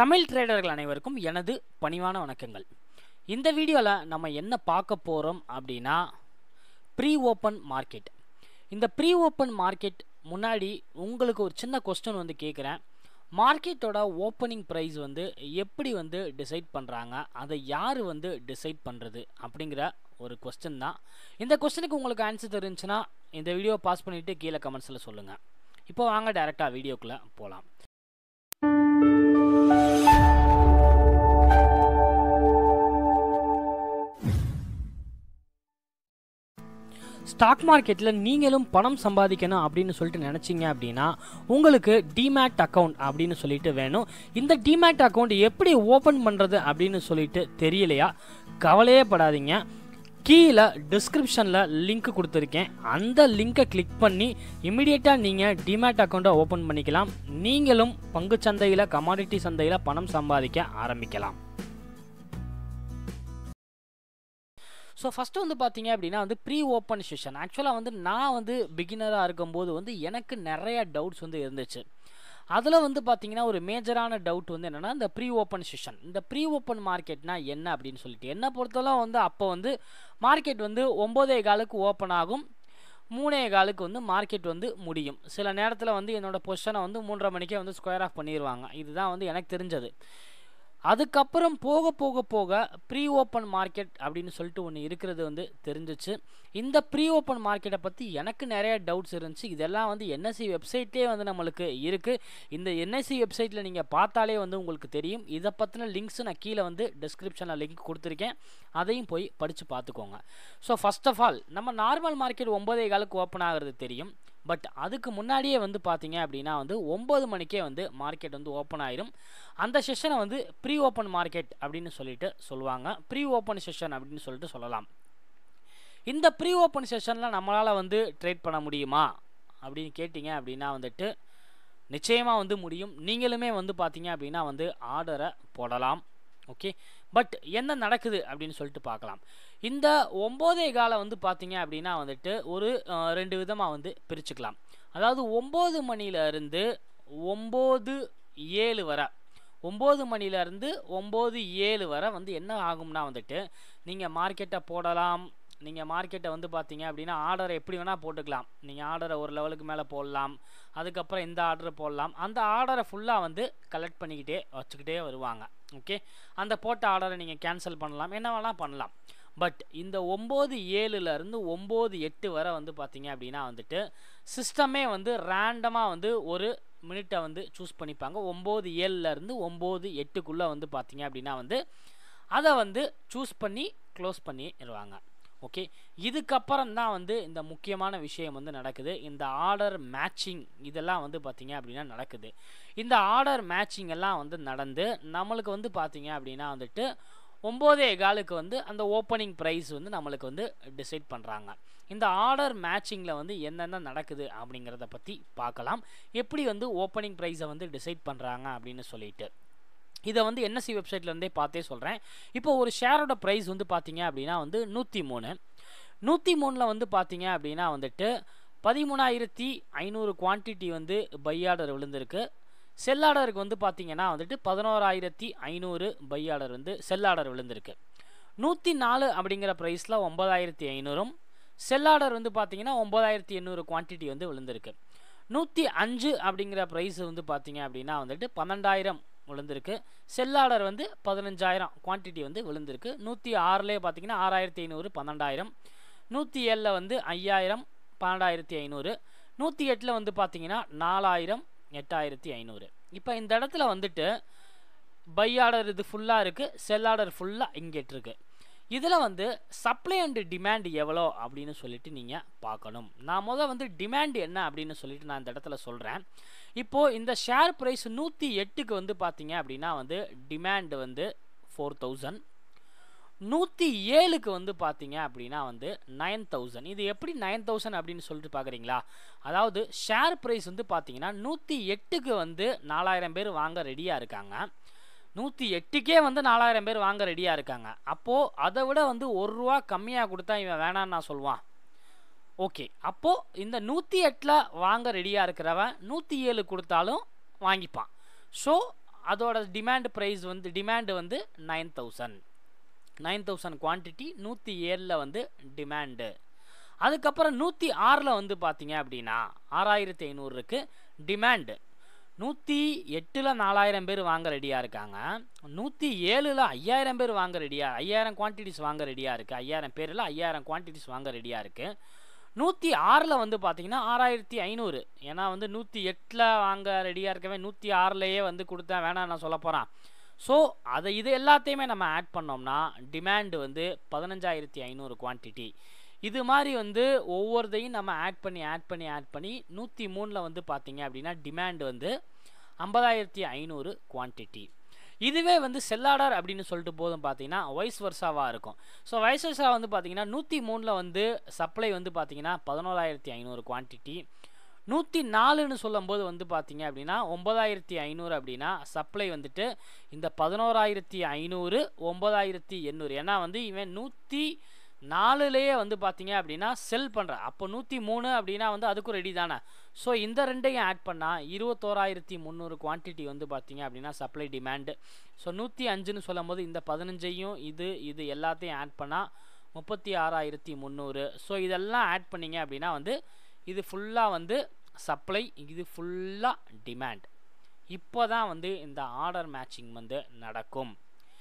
தமிழ் ட்ரேடர்கள் அனைவருக்கும் எனது பணிவான வணக்கங்கள் இந்த வீடியோவில் நம்ம என்ன பார்க்க போகிறோம் அப்படின்னா ப்ரீ ஓப்பன் மார்க்கெட் இந்த ப்ரீ ஓப்பன் மார்க்கெட் முன்னாடி உங்களுக்கு ஒரு சின்ன கொஸ்டின் வந்து கேட்குறேன் மார்க்கெட்டோட ஓப்பனிங் ப்ரைஸ் வந்து எப்படி வந்து டிசைட் பண்ணுறாங்க அதை யார் வந்து டிசைட் பண்ணுறது அப்படிங்கிற ஒரு கொஸ்டின் தான் இந்த கொஸ்டினுக்கு உங்களுக்கு ஆன்சர் தெரிஞ்சுன்னா இந்த வீடியோ பாஸ் பண்ணிவிட்டு கீழே கமெண்ட்ஸில் சொல்லுங்கள் இப்போ வாங்க டேரெக்டாக வீடியோக்குள்ளே போகலாம் ஸ்டாக் மார்க்கெட்டில் நீங்களும் பணம் சம்பாதிக்கணும் அப்படின்னு சொல்லிட்டு நினச்சிங்க அப்படின்னா உங்களுக்கு டிமேட் அக்கௌண்ட் அப்படின்னு சொல்லிட்டு வேணும் இந்த டிமேட் அக்கௌண்ட் எப்படி ஓப்பன் பண்ணுறது அப்படின்னு சொல்லிட்டு தெரியலையா கவலையே படாதீங்க கீழே டிஸ்கிரிப்ஷனில் லிங்க் கொடுத்துருக்கேன் அந்த லிங்கை கிளிக் பண்ணி இமிடியேட்டாக நீங்கள் டிமேட் அக்கௌண்ட்டை ஓப்பன் பண்ணிக்கலாம் நீங்களும் பங்கு சந்தையில் கமாடிட்டி சந்தையில் பணம் சம்பாதிக்க ஆரம்பிக்கலாம் ஸோ ஃபஸ்ட்டு வந்து பார்த்தீங்க அப்படின்னா வந்து ப்ரீ ஓப்பன் செஷன் ஆக்சுவலாக வந்து நான் வந்து பிகினராக இருக்கும்போது வந்து எனக்கு நிறைய டவுட்ஸ் வந்து இருந்துச்சு அதில் வந்து பார்த்தீங்கன்னா ஒரு மேஜரான டவுட் வந்து என்னென்னா இந்த ப்ரீ ஓப்பன் செஷன் இந்த ப்ரீ ஓப்பன் மார்க்கெட்னா என்ன அப்படின்னு சொல்லிட்டு என்ன பொறுத்தளவு வந்து அப்போ வந்து மார்க்கெட் வந்து ஒம்போதே காலுக்கு ஓப்பன் ஆகும் மூணே காலுக்கு வந்து மார்க்கெட் வந்து முடியும் சில நேரத்தில் வந்து என்னோடய பொசிஷனை வந்து மூன்றரை மணிக்கே வந்து ஸ்கொயர் ஆஃப் பண்ணிடுவாங்க இதுதான் வந்து எனக்கு தெரிஞ்சது அதுக்கப்புறம் போக போக போக ப்ரீ ஓப்பன் மார்க்கெட் அப்படின்னு சொல்லிட்டு ஒன்று இருக்கிறது வந்து தெரிஞ்சிச்சு இந்த ப்ரீ ஓப்பன் மார்க்கெட்டை பற்றி எனக்கு நிறைய டவுட்ஸ் இருந்துச்சு இதெல்லாம் வந்து என்எஸ்சி வெப்சைட்லேயே வந்து நம்மளுக்கு இருக்குது இந்த என்எஸ்சி வெப்சைட்டில் நீங்கள் பார்த்தாலே வந்து உங்களுக்கு தெரியும் இதை பற்றின லிங்க்ஸ் நான் கீழே வந்து டிஸ்கிரிப்ஷனில் லிங்க் கொடுத்துருக்கேன் அதையும் போய் படித்து பார்த்துக்கோங்க ஸோ ஃபஸ்ட் ஆஃப் ஆல் நம்ம நார்மல் மார்க்கெட் ஒம்பதே காலுக்கு ஓப்பன் ஆகிறது தெரியும் பட் அதுக்கு முன்னாடியே வந்து பார்த்தீங்க அப்படின்னா வந்து ஒம்பது மணிக்கே வந்து மார்க்கெட் வந்து ஓப்பன் ஆயிரும் அந்த செஷனை வந்து ப்ரீ ஓப்பன் மார்க்கெட் அப்படின்னு சொல்லிட்டு சொல்லுவாங்க ப்ரீ ஓப்பன் செஷன் அப்படின்னு சொல்லிட்டு சொல்லலாம் இந்த ப்ரீ ஓப்பன் செஷனில் நம்மளால் வந்து ட்ரேட் பண்ண முடியுமா அப்படின்னு கேட்டிங்க அப்படின்னா வந்துட்டு நிச்சயமாக வந்து முடியும் நீங்களுமே வந்து பார்த்தீங்க அப்படின்னா வந்து ஆர்டரை போடலாம் ஓகே பட் என்ன நடக்குது அப்படின்னு சொல்லிட்டு பார்க்கலாம் இந்த ஒம்போதே காலை வந்து பார்த்தீங்க அப்படின்னா வந்துட்டு ஒரு ரெண்டு விதமாக வந்து பிரிச்சுக்கலாம் அதாவது ஒம்பது மணிலேருந்து ஒம்பது ஏழு வரை ஒம்பது மணிலேருந்து ஒம்பது ஏழு வரை வந்து என்ன ஆகும்னா வந்துட்டு நீங்கள் மார்க்கெட்டை போடலாம் நீங்கள் மார்க்கெட்டை வந்து பார்த்தீங்க அப்படின்னா ஆர்டரை எப்படி வேணால் போட்டுக்கலாம் நீங்கள் ஆர்டரை ஒரு லெவலுக்கு மேலே போடலாம் அதுக்கப்புறம் இந்த ஆர்டரை போடலாம் அந்த ஆர்டரை ஃபுல்லாக வந்து கலெக்ட் பண்ணிக்கிட்டே வச்சுக்கிட்டே வருவாங்க ஓகே அந்த போட்ட ஆர்டரை நீங்கள் கேன்சல் பண்ணலாம் என்ன வேணால் பண்ணலாம் பட் இந்த ஒம்பது ஏழுலேருந்து ஒம்பது எட்டு வரை வந்து பார்த்தீங்க அப்படின்னா வந்துட்டு சிஸ்டமே வந்து ரேண்டமாக வந்து ஒரு மினிட்டை வந்து சூஸ் பண்ணிப்பாங்க ஒம்பது ஏழுலேருந்து ஒம்பது எட்டுக்குள்ளே வந்து பார்த்தீங்க அப்படின்னா வந்து அதை வந்து சூஸ் பண்ணி க்ளோஸ் பண்ணிடுவாங்க ஓகே இதுக்கப்புறம் தான் வந்து இந்த முக்கியமான விஷயம் வந்து நடக்குது இந்த ஆர்டர் மேட்சிங் இதெல்லாம் வந்து பார்த்திங்க அப்படின்னா நடக்குது இந்த ஆர்டர் மேட்சிங் எல்லாம் வந்து நடந்து நம்மளுக்கு வந்து பார்த்திங்க அப்படின்னா வந்துட்டு ஒம்போதே காலுக்கு வந்து அந்த ஓப்பனிங் ப்ரைஸ் வந்து நம்மளுக்கு வந்து டிசைட் பண்ணுறாங்க இந்த ஆர்டர் மேட்சிங்கில் வந்து என்னென்ன நடக்குது அப்படிங்கிறத பற்றி பார்க்கலாம் எப்படி வந்து ஓப்பனிங் ப்ரைஸை வந்து டிசைட் பண்ணுறாங்க அப்படின்னு சொல்லிட்டு இதை வந்து என்எஸ்சி வெப்சைட்லேருந்தே பார்த்தே சொல்கிறேன் இப்போ ஒரு ஷேரோட ப்ரைஸ் வந்து பார்த்தீங்க அப்படின்னா வந்து நூற்றி மூணு நூற்றி மூணில் வந்து பார்த்தீங்க அப்படின்னா வந்துட்டு பதிமூணாயிரத்தி ஐநூறு குவான்டிட்டி வந்து பை ஆர்டர் விழுந்திருக்கு செல் ஆர்டருக்கு வந்து பார்த்தீங்கன்னா வந்துட்டு பதினோராயிரத்தி ஐநூறு பை ஆர்டர் வந்து செல் ஆர்டர் விழுந்திருக்கு நூற்றி நாலு அப்படிங்கிற ப்ரைஸில் ஒம்பதாயிரத்தி ஐநூறும் செல் ஆர்டர் வந்து பார்த்தீங்கன்னா ஒம்பதாயிரத்தி எண்ணூறு குவான்டிட்டி வந்து விழுந்திருக்கு நூற்றி அஞ்சு அப்படிங்கிற ப்ரைஸ் வந்து பார்த்தீங்க அப்படின்னா வந்துட்டு பன்னெண்டாயிரம் விழுந்திருக்கு செல் ஆர்டர் வந்து பதினஞ்சாயிரம் குவான்டிட்டி வந்து விழுந்திருக்கு நூற்றி ஆறுலேயே பார்த்தீங்கன்னா ஆறாயிரத்தி ஐநூறு பன்னெண்டாயிரம் நூற்றி ஏழில் வந்து ஐயாயிரம் பன்னெண்டாயிரத்தி ஐநூறு நூற்றி எட்டில் வந்து பார்த்தீங்கன்னா நாலாயிரம் எட்டாயிரத்தி ஐநூறு இப்போ இந்த இடத்துல வந்துட்டு பை ஆர்டர் இது ஃபுல்லாக இருக்குது செல் ஆர்டர் ஃபுல்லாக இங்கேட்டு இருக்குது இதில் வந்து சப்ளை அண்டு டிமாண்ட் எவ்வளோ அப்படின்னு சொல்லிட்டு நீங்கள் பார்க்கணும் நான் முதல் வந்து டிமாண்ட் என்ன அப்படின்னு சொல்லிட்டு நான் இந்த இடத்துல சொல்கிறேன் இப்போது இந்த ஷேர் ப்ரைஸ் நூற்றி எட்டுக்கு வந்து பார்த்தீங்க அப்படின்னா வந்து டிமாண்ட் வந்து ஃபோர் தௌசண்ட் நூற்றி ஏழுக்கு வந்து பார்த்தீங்க அப்படின்னா வந்து நைன் தௌசண்ட் இது எப்படி நைன் தௌசண்ட் அப்படின்னு சொல்லிட்டு பார்க்குறீங்களா அதாவது ஷேர் ப்ரைஸ் வந்து பார்த்தீங்கன்னா நூற்றி எட்டுக்கு வந்து நாலாயிரம் பேர் வாங்க ரெடியாக இருக்காங்க நூற்றி எட்டுக்கே வந்து நாலாயிரம் பேர் வாங்க ரெடியாக இருக்காங்க அப்போது அதை விட வந்து ஒரு ரூபா கம்மியாக கொடுத்தா இவன் வேணான்னு நான் சொல்லுவான் ஓகே அப்போது இந்த நூற்றி எட்டில் வாங்க ரெடியாக இருக்கிறவன் நூற்றி ஏழு கொடுத்தாலும் வாங்கிப்பான் ஸோ அதோட டிமாண்ட் ப்ரைஸ் வந்து டிமாண்டு வந்து nine thousand nine thousand quantity நூற்றி ஏழில் வந்து டிமாண்டு அதுக்கப்புறம் நூற்றி ஆறில் வந்து பார்த்தீங்க அப்படின்னா ஆறாயிரத்தி ஐநூறு இருக்குது டிமாண்டு நூற்றி எட்டில் நாலாயிரம் பேர் வாங்க ரெடியாக இருக்காங்க நூற்றி ஏழில் ஐயாயிரம் பேர் வாங்க ரெடியாக ஐயாயிரம் குவான்டிட்டிஸ் வாங்க ரெடியாக இருக்குது ஐயாயிரம் பேரில் ஐயாயிரம் குவான்டிட்டிஸ் வாங்க ரெடியாக இருக்குது நூற்றி ஆறில் வந்து பார்த்தீங்கன்னா ஆறாயிரத்தி ஐநூறு ஏன்னா வந்து நூற்றி எட்டில் வாங்க ரெடியாக இருக்கவே நூற்றி ஆறுலையே வந்து கொடுத்தா வேணாம் நான் சொல்ல போகிறேன் ஸோ அதை இது எல்லாத்தையுமே நம்ம ஆட் பண்ணோம்னா டிமாண்டு வந்து பதினஞ்சாயிரத்தி ஐநூறு குவான்டிட்டி இது மாதிரி வந்து ஒவ்வொருத்தையும் நம்ம ஆட் பண்ணி ஆட் பண்ணி ஆட் பண்ணி நூற்றி மூணில் வந்து பார்த்தீங்க அப்படின்னா டிமாண்ட் வந்து ஐம்பதாயிரத்தி ஐநூறு குவான்டிட்டி இதுவே வந்து செல்லாடர் அப்படின்னு சொல்லிட்டு போதும் பார்த்தீங்கன்னா வைஸ் வர்ஸாவாக இருக்கும் ஸோ வைஸ் வர்ஸா வந்து பார்த்தீங்கன்னா நூற்றி மூணில் வந்து சப்ளை வந்து பார்த்தீங்கன்னா பதினோராயிரத்தி ஐநூறு குவான்டிட்டி நூற்றி நாலுன்னு சொல்லும்போது வந்து பார்த்தீங்க அப்படின்னா ஒம்பதாயிரத்தி ஐநூறு அப்படின்னா சப்ளை வந்துட்டு இந்த பதினோராயிரத்தி ஐநூறு ஒம்பதாயிரத்தி எண்ணூறு ஏன்னா வந்து இவன் நூற்றி நாலுலேயே வந்து பார்த்தீங்க அப்படின்னா செல் பண்ணுற அப்போ நூற்றி மூணு அப்படின்னா வந்து அதுக்கும் ரெடி தானே ஸோ இந்த ரெண்டையும் ஆட் பண்ணால் இருபத்தோராயிரத்தி முந்நூறு குவான்டிட்டி வந்து பார்த்தீங்க அப்படின்னா சப்ளை டிமாண்டு ஸோ நூற்றி அஞ்சுன்னு சொல்லும் போது இந்த பதினஞ்சையும் இது இது எல்லாத்தையும் ஆட் பண்ணால் முப்பத்தி ஆறாயிரத்தி முந்நூறு ஸோ இதெல்லாம் ஆட் பண்ணிங்க அப்படின்னா வந்து இது ஃபுல்லாக வந்து சப்ளை இது ஃபுல்லாக டிமாண்ட் இப்போ தான் வந்து இந்த ஆர்டர் மேட்சிங் வந்து நடக்கும்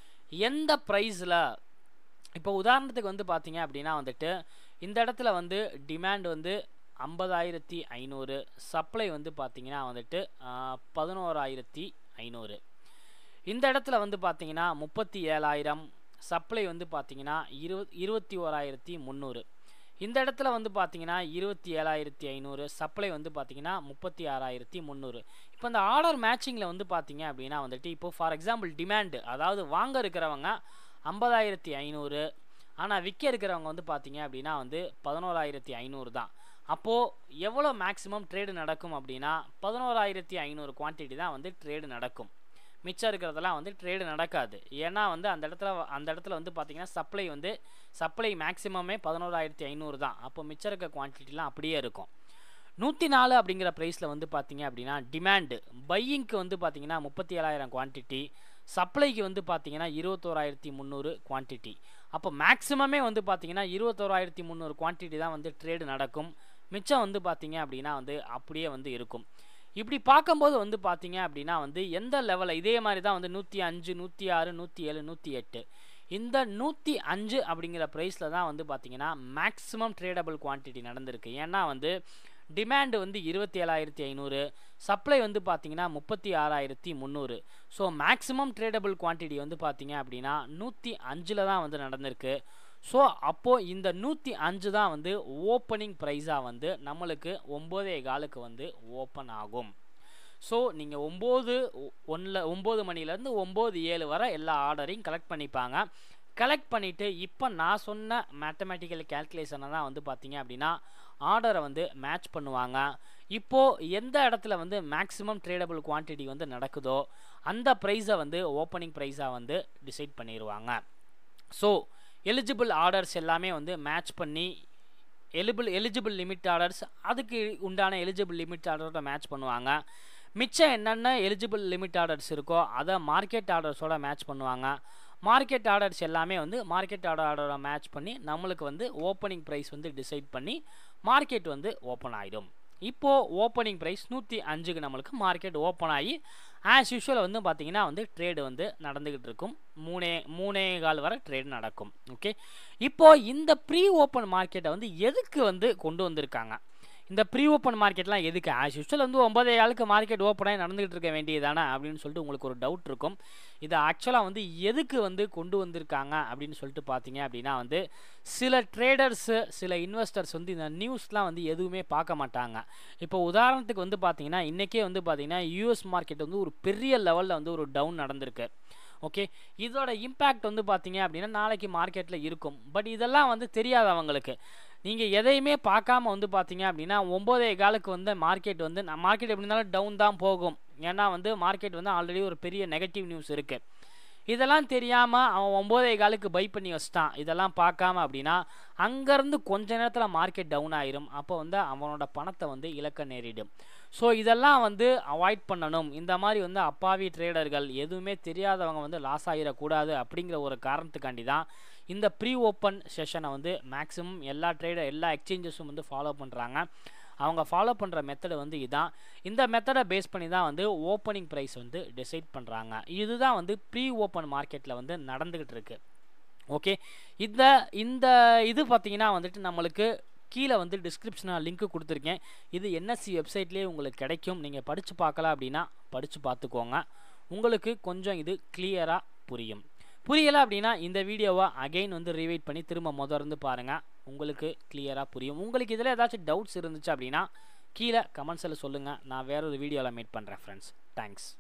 எந்த ப்ரைஸில் இப்போ உதாரணத்துக்கு வந்து பார்த்தீங்க அப்படின்னா வந்துட்டு இந்த இடத்துல வந்து டிமாண்ட் வந்து ஐம்பதாயிரத்தி ஐநூறு சப்ளை வந்து பார்த்தீங்கன்னா வந்துட்டு பதினோராயிரத்தி ஐநூறு இந்த இடத்துல வந்து பார்த்தீங்கன்னா முப்பத்தி ஏழாயிரம் சப்ளை வந்து பார்த்தீங்கன்னா இரு இருபத்தி ஓராயிரத்தி முந்நூறு இந்த இடத்துல வந்து பார்த்தீங்கன்னா இருபத்தி ஏழாயிரத்தி ஐநூறு சப்ளை வந்து பார்த்தீங்கன்னா முப்பத்தி ஆறாயிரத்தி முந்நூறு இப்போ இந்த ஆர்டர் மேட்சிங்கில் வந்து பார்த்தீங்க அப்படின்னா வந்துட்டு இப்போ ஃபார் எக்ஸாம்பிள் டிமாண்டு அதாவது வாங்க இருக்கிறவங்க ஐம்பதாயிரத்தி ஐநூறு ஆனால் விற்க இருக்கிறவங்க வந்து பார்த்தீங்க அப்படின்னா வந்து பதினோராயிரத்தி ஐநூறு தான் அப்போது எவ்வளோ மேக்ஸிமம் ட்ரேடு நடக்கும் அப்படின்னா பதினோராயிரத்தி ஐநூறு குவான்டிட்டி தான் வந்து ட்ரேடு நடக்கும் மிச்சம் இருக்கிறதெல்லாம் வந்து ட்ரேடு நடக்காது ஏன்னா வந்து அந்த இடத்துல அந்த இடத்துல வந்து பார்த்தீங்கன்னா சப்ளை வந்து சப்ளை மேக்ஸிமமே பதினோராயிரத்தி ஐநூறு தான் அப்போ மிச்சம் இருக்க குவான்டிட்டிலாம் அப்படியே இருக்கும் நூற்றி நாலு அப்படிங்கிற ப்ரைஸில் வந்து பார்த்தீங்க அப்படின்னா டிமாண்டு பையிங்க்கு வந்து பார்த்தீங்கன்னா முப்பத்தி ஏழாயிரம் குவான்டிட்டி சப்ளைக்கு வந்து பார்த்தீங்கன்னா இருபத்தோராயிரத்தி முந்நூறு குவான்டிட்டி அப்போ மேக்ஸிமமே வந்து பார்த்தீங்கன்னா இருபத்தோராயிரத்தி முந்நூறு குவான்டிட்டி தான் வந்து ட்ரேடு நடக்கும் மிச்சம் வந்து பார்த்தீங்க அப்படின்னா வந்து அப்படியே வந்து இருக்கும் இப்படி பார்க்கும்போது வந்து பார்த்தீங்க அப்படின்னா வந்து எந்த லெவலில் இதே மாதிரி தான் வந்து நூற்றி அஞ்சு நூற்றி ஆறு நூற்றி ஏழு நூற்றி எட்டு இந்த நூற்றி அஞ்சு அப்படிங்கிற ப்ரைஸில் தான் வந்து பார்த்தீங்கன்னா மேக்ஸிமம் ட்ரேடபிள் குவான்டிட்டி நடந்திருக்கு ஏன்னா வந்து டிமாண்டு வந்து இருபத்தி ஏழாயிரத்தி ஐநூறு சப்ளை வந்து பார்த்தீங்கன்னா முப்பத்தி ஆறாயிரத்தி முந்நூறு ஸோ மேக்ஸிமம் ட்ரேடபிள் குவான்டிட்டி வந்து பார்த்தீங்க அப்படின்னா நூற்றி அஞ்சில் தான் வந்து நடந்திருக்கு ஸோ அப்போது இந்த நூற்றி அஞ்சு தான் வந்து ஓப்பனிங் ப்ரைஸாக வந்து நம்மளுக்கு ஒம்போதே காலுக்கு வந்து ஓப்பன் ஆகும் ஸோ நீங்கள் ஒம்பது ஒன்றில் ஒம்பது மணிலேருந்து ஒம்பது ஏழு வரை எல்லா ஆர்டரையும் கலெக்ட் பண்ணிப்பாங்க கலெக்ட் பண்ணிவிட்டு இப்போ நான் சொன்ன மேத்தமெட்டிக்கல் கேல்குலேஷனை தான் வந்து பார்த்தீங்க அப்படின்னா ஆர்டரை வந்து மேட்ச் பண்ணுவாங்க இப்போது எந்த இடத்துல வந்து மேக்ஸிமம் ட்ரேடபிள் குவான்டிட்டி வந்து நடக்குதோ அந்த ப்ரைஸை வந்து ஓப்பனிங் ப்ரைஸாக வந்து டிசைட் பண்ணிடுவாங்க ஸோ எலிஜிபிள் ஆர்டர்ஸ் எல்லாமே வந்து மேட்ச் பண்ணி எலிபிள் எலிஜிபிள் லிமிட் ஆர்டர்ஸ் அதுக்கு உண்டான எலிஜிபிள் லிமிட் ஆர்டரோட மேட்ச் பண்ணுவாங்க மிச்சம் என்னென்ன எலிஜிபிள் லிமிட் ஆர்டர்ஸ் இருக்கோ அதை மார்க்கெட் ஆர்டர்ஸோட மேட்ச் பண்ணுவாங்க மார்க்கெட் ஆர்டர்ஸ் எல்லாமே வந்து மார்க்கெட் ஆர்டரோட மேட்ச் பண்ணி நம்மளுக்கு வந்து ஓப்பனிங் ப்ரைஸ் வந்து டிசைட் பண்ணி மார்க்கெட் வந்து ஓப்பன் ஆகிடும் இப்போது ஓப்பனிங் ப்ரைஸ் நூற்றி அஞ்சுக்கு நம்மளுக்கு மார்க்கெட் ஓப்பன் ஆகி ஆஸ் யூஷுவல் வந்து பார்த்திங்கன்னா வந்து ட்ரேடு வந்து நடந்துக்கிட்டு இருக்கும் மூணே மூணே கால் வரை ட்ரேடு நடக்கும் ஓகே இப்போது இந்த ப்ரீ ஓப்பன் மார்க்கெட்டை வந்து எதுக்கு வந்து கொண்டு வந்திருக்காங்க இந்த ப்ரீ ஓப்பன் மார்க்கெட்லாம் எதுக்கு ஆஸ் யூஷுவல் வந்து ஒன்பதே ஆளுக்கு மார்க்கெட் ஓப்பனாகி நடந்துகிட்டு இருக்க வேண்டியதானே அப்படின்னு சொல்லிட்டு உங்களுக்கு ஒரு டவுட் இருக்கும் இது ஆக்சுவலாக வந்து எதுக்கு வந்து கொண்டு வந்திருக்காங்க அப்படின்னு சொல்லிட்டு பார்த்தீங்க அப்படின்னா வந்து சில ட்ரேடர்ஸு சில இன்வெஸ்டர்ஸ் வந்து இந்த நியூஸ்லாம் வந்து எதுவுமே பார்க்க மாட்டாங்க இப்போ உதாரணத்துக்கு வந்து பார்த்தீங்கன்னா இன்றைக்கே வந்து பார்த்தீங்கன்னா யூஎஸ் மார்க்கெட் வந்து ஒரு பெரிய லெவலில் வந்து ஒரு டவுன் நடந்திருக்கு ஓகே இதோட இம்பேக்ட் வந்து பார்த்தீங்க அப்படின்னா நாளைக்கு மார்க்கெட்டில் இருக்கும் பட் இதெல்லாம் வந்து தெரியாது அவங்களுக்கு நீங்கள் எதையுமே பார்க்காம வந்து பார்த்தீங்க அப்படின்னா ஒம்போதே காலுக்கு வந்து மார்க்கெட் வந்து மார்க்கெட் எப்படி இருந்தாலும் டவுன் தான் போகும் ஏன்னா வந்து மார்க்கெட் வந்து ஆல்ரெடி ஒரு பெரிய நெகட்டிவ் நியூஸ் இருக்குது இதெல்லாம் தெரியாமல் அவன் ஒம்போதே காலுக்கு பை பண்ணி வச்சிட்டான் இதெல்லாம் பார்க்காம அப்படின்னா அங்கேருந்து கொஞ்ச நேரத்தில் மார்க்கெட் டவுன் ஆயிரும் அப்போ வந்து அவனோட பணத்தை வந்து இழக்க நேரிடும் ஸோ இதெல்லாம் வந்து அவாய்ட் பண்ணணும் இந்த மாதிரி வந்து அப்பாவி ட்ரேடர்கள் எதுவுமே தெரியாதவங்க வந்து லாஸ் ஆகிடக்கூடாது அப்படிங்கிற ஒரு காரணத்துக்காண்டி தான் இந்த ப்ரீ ஓப்பன் செஷனை வந்து மேக்ஸிமம் எல்லா ட்ரேடர் எல்லா எக்ஸ்சேஞ்சஸும் வந்து ஃபாலோ பண்ணுறாங்க அவங்க ஃபாலோ பண்ணுற மெத்தடு வந்து இதான் இந்த மெத்தடை பேஸ் பண்ணி தான் வந்து ஓப்பனிங் ப்ரைஸ் வந்து டிசைட் பண்ணுறாங்க இதுதான் வந்து ப்ரீ ஓப்பன் மார்க்கெட்டில் வந்து நடந்துக்கிட்டு இருக்கு ஓகே இந்த இந்த இது பார்த்தீங்கன்னா வந்துட்டு நம்மளுக்கு கீழே வந்து டிஸ்கிரிப்ஷனில் லிங்க் கொடுத்துருக்கேன் இது என்எஸ்சி வெப்சைட்லேயே உங்களுக்கு கிடைக்கும் நீங்கள் படித்து பார்க்கல அப்படின்னா படித்து பார்த்துக்கோங்க உங்களுக்கு கொஞ்சம் இது கிளியராக புரியும் புரியலை அப்படின்னா இந்த வீடியோவை அகைன் வந்து ரிவைட் பண்ணி திரும்ப முத இருந்து பாருங்கள் உங்களுக்கு கிளியராக புரியும் உங்களுக்கு இதில் ஏதாச்சும் டவுட்ஸ் இருந்துச்சு அப்படின்னா கீழே கமெண்ட்ஸில் சொல்லுங்கள் நான் வேற ஒரு வீடியோவில் மீட் பண்ணுறேன் ஃப்ரெண்ட்ஸ் தேங்க்ஸ்